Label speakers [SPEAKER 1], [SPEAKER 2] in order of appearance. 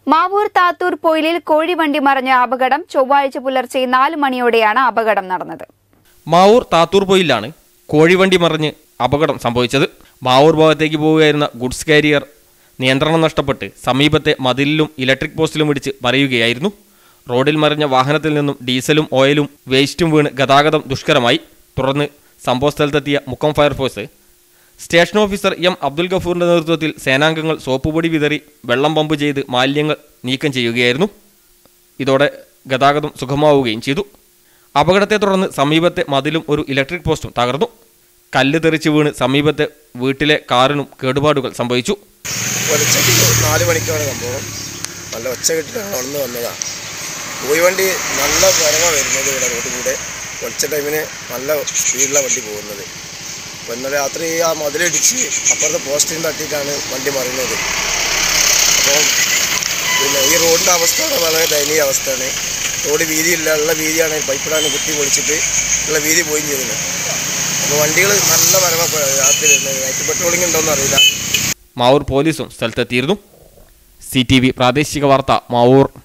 [SPEAKER 1] മാവൂർ താത്തൂർ പൊയിലിൽ കോഴിവണ്ടി മറിഞ്ഞ അപകടം ചൊവ്വാഴ്ച പുലർച്ചെ നാല് മണിയോടെയാണ് അപകടം നടന്നത്
[SPEAKER 2] മാവൂർ താത്തൂർ പൊയിലാണ് കോഴിവണ്ടി മറിഞ്ഞ് അപകടം സംഭവിച്ചത് മാവൂർ ഭാഗത്തേക്ക് പോവുകയായിരുന്ന ഗുഡ്സ് കാരിയർ നിയന്ത്രണം നഷ്ടപ്പെട്ട് സമീപത്തെ മതിലിലും ഇലക്ട്രിക് പോസ്റ്റിലും ഇടിച്ച് മറിയുകയായിരുന്നു റോഡിൽ മറിഞ്ഞ വാഹനത്തിൽ നിന്നും ഡീസലും ഓയിലും വേസ്റ്റും വീണ് ഗതാഗതം ദുഷ്കരമായി തുടർന്ന് സംഭവസ്ഥലത്തെത്തിയ Mukkam fire force station officer M Abdul ഗഫൂറിന്റെ നേതൃത്വത്തിൽ സേനാംഗങ്ങൾ സോപ്പുപൊടി വിതറി വെള്ളം പമ്പ് ചെയ്ത് മാലിന്യങ്ങൾ നീക്കം ചെയ്യുകയായിരുന്നു ഇതോടെ ഗതാഗതം സുഗമമാവുകയും ചെയ്തു അപകടത്തെ തുടർന്ന് സമീപത്തെ മതിലും ഒരു ഇലക്ട്രിക് പോസ്റ്റും തകർന്നു കല്ല് തെറിച്ച് വീണ് സമീപത്തെ വീട്ടിലെ കാറിനും കേടുപാടുകൾ സംഭവിച്ചു
[SPEAKER 3] പുലച്ചയ്ക്ക് നാല് മണിക്കാണ് സംഭവം നല്ല ഒച്ച കെട്ടിട്ടാണ് വളർന്ന് വന്നതാണ് പോയി വണ്ടി നല്ല വരവാണ് വരുന്നത് ഇവിടെ റോഡിൽ കൂടെ പുലച്ച ടൈമിന് നല്ല സ്പീഡിലാണ് വണ്ടി പോകുന്നത് അപ്പോൾ ഇന്നലെ രാത്രി ആ മതിലിടിച്ച് അപ്പുറത്തെ പോസ്റ്റിന് തട്ടിയിട്ടാണ് വണ്ടി മറിയുന്നത് അപ്പോൾ പിന്നെ ഈ റോഡിൻ്റെ അവസ്ഥ വളരെ ദയനീയ അവസ്ഥയാണ് റോഡ് വീതിയില്ല ഉള്ള വീതിയാണ് പൈപ്പിടാണ് കുത്തി പൊളിച്ചിട്ട് ഉള്ള വീതി പോയും ചെയ്തത് അപ്പോൾ വണ്ടികൾ നല്ല വരവാണ് രാത്രി വരുന്നത് നൈറ്റ് പെട്രോളിംഗ് ഉണ്ടോയെന്ന് അറിയില്ല
[SPEAKER 2] മാവൂർ പോലീസും സ്ഥലത്തെത്തിയിരുന്നു സി ടി വി പ്രാദേശിക വാർത്ത മാവൂർ